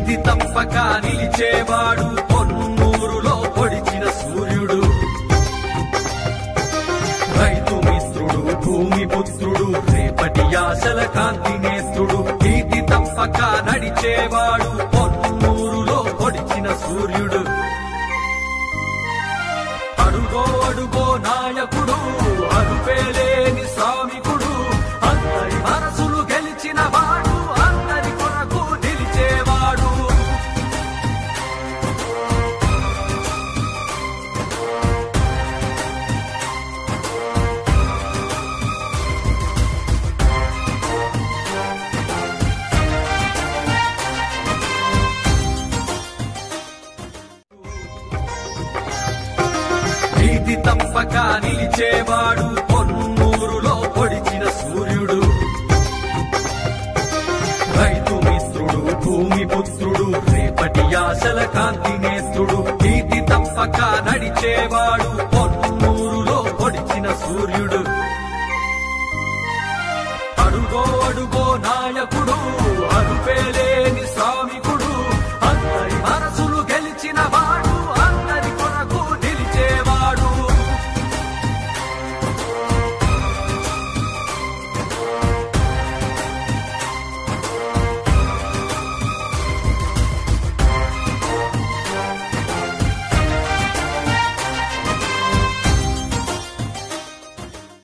నీతి తప్పక నిలిచేవాడు పొన్నూరులో పొడిచిన సూర్యుడు రైతు మిత్రుడు భూమి పుత్రుడు రేపటి ఆశల కాంతి నేత్రుడు నీతి తప్పక నడిచేవాడు పొన్నూరులో పొడిచిన సూర్యుడు అడుగో అడుగో నాయకుడు అరుపేలేని శ్రామికుడు అందరి మనసులు గెలిచిన వాడు అందరి కొరకు నిలిచేవాడు నీతి తప్పక నిలిచేవాడు పొన్నూరులో పొడిచిన సూర్యుడు రైతు మిత్రుడు భూమి పుత్రుడు రేపటి ఆశల కాంతి నేత్రుడు నీతి తప్పక నడిచేవాడు పొన్నూరులో పొడిచిన సూర్యుడు అడుగో అడుగో నాయకుడు